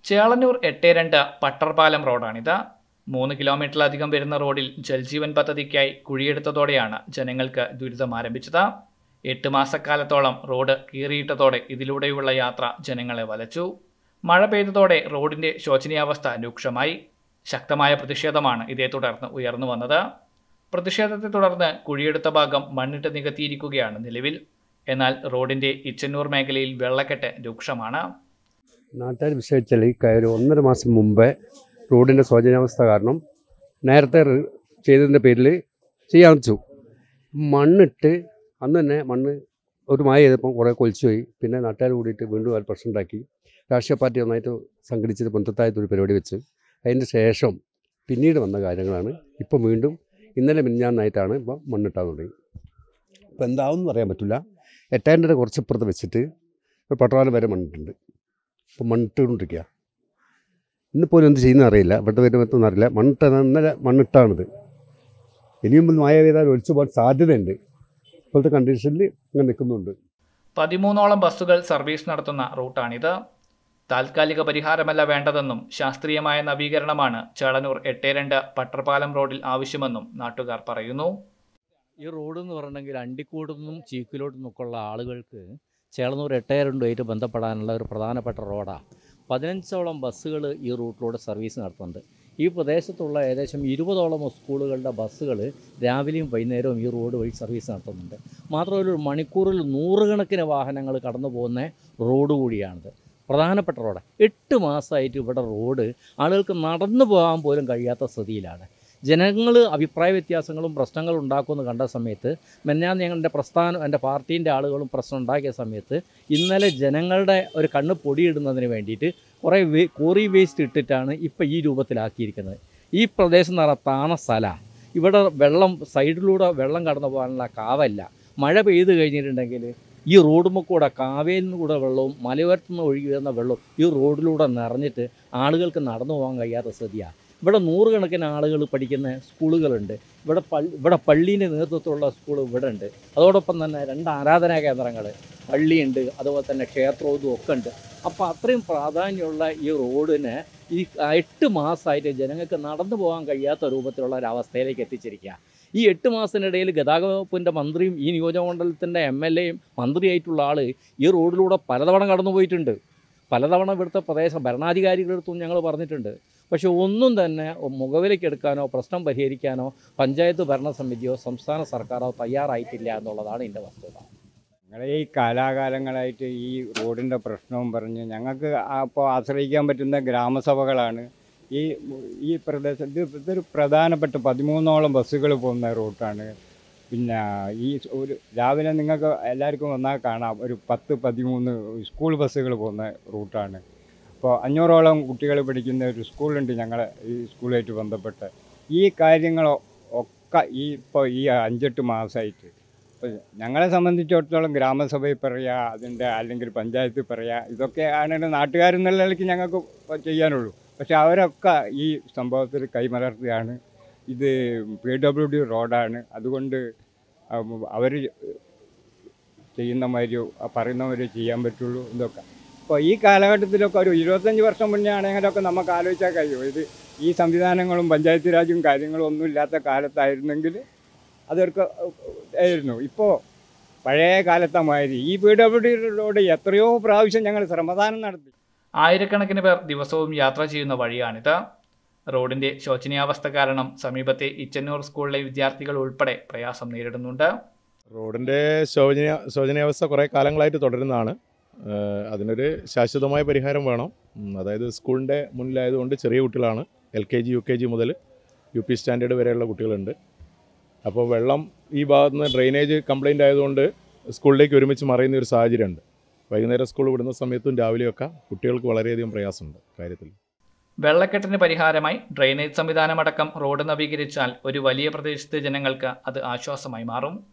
ചേളന്നൂർ എട്ട് രണ്ട് പട്ടർപാലം റോഡാണിത് മൂന്ന് കിലോമീറ്ററിലധികം വരുന്ന റോഡിൽ ജൽജീവൻ പദ്ധതിക്കായി കുഴിയെടുത്തതോടെയാണ് ജനങ്ങൾക്ക് ദുരിതം ആരംഭിച്ചത് എട്ട് മാസക്കാലത്തോളം റോഡ് കീറിയിട്ടതോടെ ഇതിലൂടെയുള്ള യാത്ര ജനങ്ങളെ വലച്ചു മഴ പെയ്തതോടെ റോഡിന്റെ ശോചനീയാവസ്ഥ രൂക്ഷമായി ശക്തമായ പ്രതിഷേധമാണ് ഇതേ തുടർന്ന് ഉയർന്നു വന്നത് പ്രതിഷേധത്തെ തുടർന്ന് കുഴിയെടുത്ത ഭാഗം മണ്ണിട്ട് നികത്തിയിരിക്കുകയാണ് നിലവിൽ എന്നാൽ റോഡിന്റെ ഇച്ചന്നൂർ മേഖലയിൽ വെള്ളക്കെട്ട് രൂക്ഷമാണ് നാട്ടുകാർ വിശേഷിച്ചാൽ ഈ ഒരു ഒന്നര മാസം മുമ്പേ റോഡിൻ്റെ ശോചനാവസ്ഥ കാരണം നേരത്തെ റി- ചെയ്തതിൻ്റെ പേരിൽ ചെയ്യാൻ വെച്ചു മണ്ണിട്ട് അന്ന് തന്നെ മണ്ണ് ഒരു മഴ ചെയ്തപ്പോൾ കുറേ കൊലിച്ചു പോയി പിന്നെ നാട്ടുകാർ കൂടിയിട്ട് വീണ്ടും അത് പ്രശ്നം ഉണ്ടാക്കി രാഷ്ട്രീയ പാർട്ടി നന്നായിട്ട് സംഘടിച്ചത് പൊന്തത്തായത്ത് ഒരു പരിപാടി വെച്ച് അതിന് ശേഷം പിന്നീട് വന്ന കാര്യങ്ങളാണ് ഇപ്പം വീണ്ടും ഇന്നലെ മിനിഞ്ഞാന്നായിട്ടാണ് ഇപ്പം മണ്ണിട്ടാൻ തുടങ്ങി ഇപ്പം എന്താവും പറയാൻ പറ്റില്ല എട്ടായിരം കുറച്ച് ഇപ്പുറത്ത് വെച്ചിട്ട് ഒരു പട്ടവാലം വരെ മണ്ണിട്ടുണ്ട് ഇപ്പം മണ്ണിട്ടുകൊണ്ടിരിക്കുക ഇന്നിപ്പോൾ എന്ത് ചെയ്യുന്ന അറിയില്ല ഇവിടെ വരുമ്പോൾ അറിയില്ല മണ്ണിട്ട ഇന്നലെ മണ്ണിട്ടാണിത് ഇനിയും മഴ പെയ്താൽ ഒലിച്ചു പോകാൻ സാധ്യതയുണ്ട് ഇപ്പോഴത്തെ കണ്ടീഷനിൽ ഇങ്ങനെ നിൽക്കുന്നുണ്ട് പതിമൂന്നോളം ബസ്സുകൾ സർവീസ് നടത്തുന്ന റൂട്ടാണിത് താൽക്കാലിക പരിഹാരമല്ല വേണ്ടതെന്നും ശാസ്ത്രീയമായ നവീകരണമാണ് ചേളന്നൂർ എട്ട് രണ്ട് പട്ടർപാലം റോഡിൽ ആവശ്യമെന്നും നാട്ടുകാർ പറയുന്നു ഈ റോഡ് എന്ന് പറഞ്ഞെങ്കിൽ അണ്ടിക്കൂടിൽ നിന്നും ചീക്കിലോട്ട് നിന്നൊക്കെയുള്ള ആളുകൾക്ക് ചേളന്നൂർ എട്ടേരണ്ടുമായിട്ട് ബന്ധപ്പെടാനുള്ള ഒരു പ്രധാനപ്പെട്ട റോഡാണ് പതിനഞ്ചോളം ബസ്സുകൾ ഈ റൂട്ടിലൂടെ സർവീസ് നടത്തുന്നുണ്ട് ഈ പ്രദേശത്തുള്ള ഏകദേശം ഇരുപതോളം സ്കൂളുകളുടെ ബസ്സുകൾ രാവിലെയും വൈകുന്നേരവും ഈ റോഡ് വഴി സർവീസ് നടത്തുന്നുണ്ട് മാത്രമല്ല ഒരു മണിക്കൂറിൽ നൂറുകണക്കിന് വാഹനങ്ങൾ കടന്നു പോകുന്ന റോഡ് കൂടിയാണിത് പ്രധാനപ്പെട്ട റോഡ് എട്ട് മാസമായിട്ട് ഇവിടെ റോഡ് ആളുകൾക്ക് നടന്നു പോകാൻ പോലും കഴിയാത്ത സ്ഥിതിയിലാണ് ജനങ്ങൾ അഭിപ്രായ വ്യത്യാസങ്ങളും പ്രശ്നങ്ങളും ഉണ്ടാക്കുമെന്ന് കണ്ട സമയത്ത് മെന്നാൻ ഞങ്ങളുടെ പ്രസ്ഥാനം എൻ്റെ പാർട്ടീൻ്റെ ആളുകളും പ്രശ്നം ഉണ്ടാക്കിയ സമയത്ത് ഇന്നലെ ജനങ്ങളുടെ ഒരു കണ്ണ് പൊടിയിടുന്നതിന് വേണ്ടിയിട്ട് കുറേ വേ കോറി വേസ്റ്റ് ഇട്ടിട്ടാണ് ഇപ്പോൾ ഈ രൂപത്തിലാക്കിയിരിക്കുന്നത് ഈ പ്രദേശം എന്ന് പറഞ്ഞാൽ താണ സ്ഥലമാണ് ഇവിടെ വെള്ളം സൈഡിലൂടെ വെള്ളം കടന്നു പോകാനുള്ള കാവല്ല മഴ പെയ്ത് കഴിഞ്ഞിട്ടുണ്ടെങ്കിൽ ഈ റോഡുമ്പോൾ കൂടെ കാവേലിൽ നിന്ന് കൂടെ വെള്ളവും മലയോരത്തു നിന്ന് ഒഴുകി വരുന്ന വെള്ളവും ഈ റോഡിലൂടെ നിറഞ്ഞിട്ട് ആളുകൾക്ക് നടന്നു പോകാൻ കഴിയാത്ത സ്ഥിതിയാണ് ഇവിടെ നൂറുകണക്കിന് ആളുകൾ പഠിക്കുന്ന സ്കൂളുകളുണ്ട് ഇവിടെ പള്ളി ഇവിടെ പള്ളീൻ്റെ നേതൃത്വത്തിലുള്ള സ്കൂൾ ഇവിടെ ഉണ്ട് അതോടൊപ്പം തന്നെ രണ്ട് ആരാധനാ കേന്ദ്രങ്ങൾ പള്ളിയുണ്ട് അതുപോലെ തന്നെ ക്ഷേത്രവും ഒക്കെ ഉണ്ട് അപ്പോൾ അത്രയും പ്രാധാന്യമുള്ള ഈ റോഡിന് ഈ എട്ട് മാസമായിട്ട് ജനങ്ങൾക്ക് നടന്നു പോകാൻ കഴിയാത്ത രൂപത്തിലുള്ള ഒരു അവസ്ഥയിലേക്ക് എത്തിച്ചിരിക്കുക ഈ എട്ട് മാസത്തിനിടയിൽ ഗതാഗത വകുപ്പിൻ്റെ മന്ത്രിയും ഈ നിയോജകമണ്ഡലത്തിൻ്റെ എം എൽ എയും മന്ത്രിയായിട്ടുള്ള ആൾ ഈ റോഡിലൂടെ പലതവണ കടന്നു പോയിട്ടുണ്ട് പലതവണ ഇവിടുത്തെ പ്രദേശ ഭരണാധികാരികളുടെ അടുത്തും ഞങ്ങൾ പറഞ്ഞിട്ടുണ്ട് പക്ഷെ ഒന്നും തന്നെ മുഖവിലേക്ക് എടുക്കാനോ പ്രശ്നം പരിഹരിക്കാനോ പഞ്ചായത്ത് ഭരണസമിതിയോ സംസ്ഥാന സർക്കാരോ തയ്യാറായിട്ടില്ല എന്നുള്ളതാണ് എൻ്റെ വസ്തുത ഞങ്ങൾ ഈ കാലാകാലങ്ങളായിട്ട് ഈ റോഡിൻ്റെ പ്രശ്നവും പറഞ്ഞ് ഞങ്ങൾക്ക് അപ്പോൾ ആശ്രയിക്കാൻ പറ്റുന്ന ഗ്രാമസഭകളാണ് ഈ ഈ പ്രദേശം ഇത് ഇതൊരു പ്രധാനപ്പെട്ട പതിമൂന്നോളം ബസ്സുകൾ പോകുന്ന റൂട്ടാണ് പിന്നെ ഈ ഒരു രാവിലെ നിങ്ങൾക്ക് എല്ലാവർക്കും വന്നാൽ കാണാം ഒരു പത്ത് പതിമൂന്ന് സ്കൂൾ ബസ്സുകൾ പോകുന്ന റൂട്ടാണ് അപ്പോൾ അഞ്ഞൂറോളം കുട്ടികൾ പഠിക്കുന്ന ഒരു സ്കൂളുണ്ട് ഞങ്ങളെ ഈ സ്കൂളുമായിട്ട് ബന്ധപ്പെട്ട് ഈ കാര്യങ്ങൾ ഒക്കെ ഈ ഇപ്പോൾ ഈ അഞ്ചെട്ട് മാസമായിട്ട് ഇപ്പോൾ ഞങ്ങളെ സംബന്ധിച്ചിടത്തോളം ഗ്രാമസഭയിൽ പറയുക അതിൻ്റെ അല്ലെങ്കിൽ പഞ്ചായത്തിൽ പറയുക ഇതൊക്കെയാണ് നാട്ടുകാരെന്നുള്ള നിലയ്ക്ക് ഞങ്ങൾക്ക് ഇപ്പൊ ചെയ്യാനുള്ളൂ പക്ഷെ അവരൊക്കെ ഈ സംഭവത്തിൽ കൈമലർത്തുകയാണ് ഇത് പി ഡബ്ല്യു ഡി റോഡാണ് അതുകൊണ്ട് അവർ ചെയ്യുന്ന മാതിരി പറയുന്ന മാതിരി ചെയ്യാൻ പറ്റുള്ളൂ ഇതൊക്കെ അപ്പോൾ ഈ കാലഘട്ടത്തിലൊക്കെ ഒരു ഇരുപത്തഞ്ച് വർഷം മുന്നേ ആണെങ്കിലൊക്കെ നമുക്ക് ആലോചിച്ചാൽ കഴിയും ഇത് ഈ സംവിധാനങ്ങളും പഞ്ചായത്ത് രാജും കാര്യങ്ങളും ഒന്നും ഇല്ലാത്ത കാലത്തായിരുന്നെങ്കിൽ അതൊക്കെ ആയിരുന്നു ഇപ്പോൾ പഴയ കാലത്തെ മാതിരി ഈ പി ഡബ്ല്യു ഡിയിലൂടെ എത്രയോ പ്രാവശ്യം ഞങ്ങൾ ശ്രമദാനം നടത്തി ആയിരക്കണക്കിന് പേർ ദിവസവും യാത്ര ചെയ്യുന്ന വഴിയാണിത് റോഡിന്റെ ശോചനീയാവസ്ഥ കാരണം സമീപത്തെ ഇച്ചന്നൂർ സ്കൂളിലെ വിദ്യാർത്ഥികൾ ഉൾപ്പെടെ പ്രയാസം നേരിടുന്നുണ്ട് റോഡിൻ്റെ ശോചനീയ ശോചനീയാവസ്ഥ കുറേ കാലങ്ങളായിട്ട് തുടരുന്നതാണ് ഏഹ് അതിനൊരു ശാശ്വതമായ പരിഹാരം വേണം ഉം, അതായത് സ്കൂളിൻ്റെ മുന്നിലായതുകൊണ്ട് ചെറിയ കുട്ടികളാണ് L K G U K G മുതൽ യു പി സ്റ്റാൻഡേർഡ് വരെയുള്ള കുട്ടികളുണ്ട് അപ്പോൾ വെള്ളം ഈ ഭാഗത്ത് നിന്ന് ഡ്രെയിനേജ് കംപ്ലൈൻ്റ് ആയതുകൊണ്ട് സ്കൂളിലേക്ക് ഒരുമിച്ച് മറയുന്ന ഒരു സാഹചര്യമുണ്ട് വൈകുന്നേരം സ്കൂൾ വിടുന്ന സമയത്തും രാവിലെയൊക്കെ കുട്ടികൾക്ക് വളരെയധികം പ്രയാസമുണ്ട് കാര്യത്തിൽ വെള്ളക്കെട്ടിന് പരിഹാരമായി ഡ്രെയിനേജ് സംവിധാനമടക്കം റോഡ് നവീകരിച്ചാൽ ഒരു വലിയ പ്രദേശത്തെ ജനങ്ങൾക്ക് അത് ആശ്വാസമായി മാറും